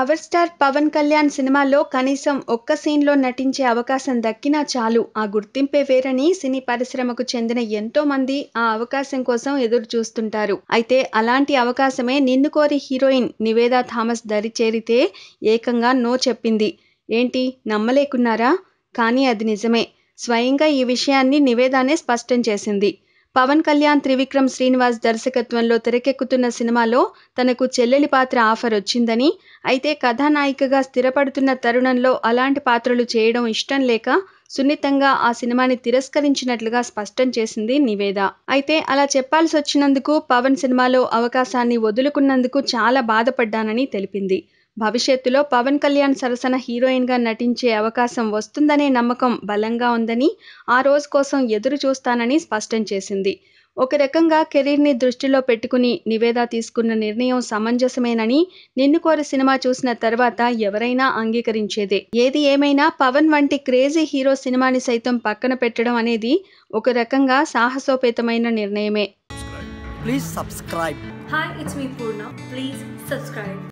Power star Pawan Kalyan సినిమాలో కనీసం ఒక్క సీన్లో నటించే అవకాశం దక్కినా చాలు ఆ గుర్తింపే వేరని సినీ పరిశ్రమకు చెందిన ఎంతో మంది ఆ అవకాశం కోసం ఎదురు చూస్తుంటారు అయితే అలాంటి అవకాశమే నిన్ను కోరి హీరోయిన్ నివేదా థామస్ దరి చేరితే ఏకంగా నో చెప్పింది ఏంటి నమ్మలేకున్నారా కానీ అది నిజమే స్వయంగా ఈ విషయాన్ని నివేదానే స్పష్టం చేసింది పవన్ కళ్యాణ్ త్రివిక్రమ్ శ్రీనివాస్ దర్శకత్వంలో తెరకెక్కుతున్న సినిమాలో తనకు చెల్లెలి పాత్ర ఆఫర్ వచ్చిందని అయితే కథానాయికగా స్థిరపడుతున్న తరుణంలో అలాంటి పాత్రలు చేయడం ఇష్టం లేక సున్నితంగా ఆ సినిమాని తిరస్కరించినట్లుగా స్పష్టం చేసింది నివేద అయితే అలా చెప్పాల్సి వచ్చినందుకు పవన్ సినిమాలో అవకాశాన్ని వదులుకున్నందుకు చాలా బాధపడ్డానని తెలిపింది భవిష్యత్తులో పవన్ కళ్యాణ్ సరసన హీరోయిన్గా నటించే అవకాశం వస్తుందనే నమ్మకం బలంగా ఉందని ఆ రోజు కోసం ఎదురు చూస్తానని స్పష్టం చేసింది ఒక రకంగా కెరీర్ని దృష్టిలో పెట్టుకుని నివేద తీసుకున్న నిర్ణయం సమంజసమేనని నిన్ను కోరి సినిమా చూసిన తర్వాత ఎవరైనా అంగీకరించేదే ఏది ఏమైనా పవన్ వంటి క్రేజీ హీరో సినిమాని సైతం పక్కన పెట్టడం అనేది ఒక రకంగా సాహసోపేతమైన నిర్ణయమే Please subscribe. Hi, it's me Purna. Please subscribe.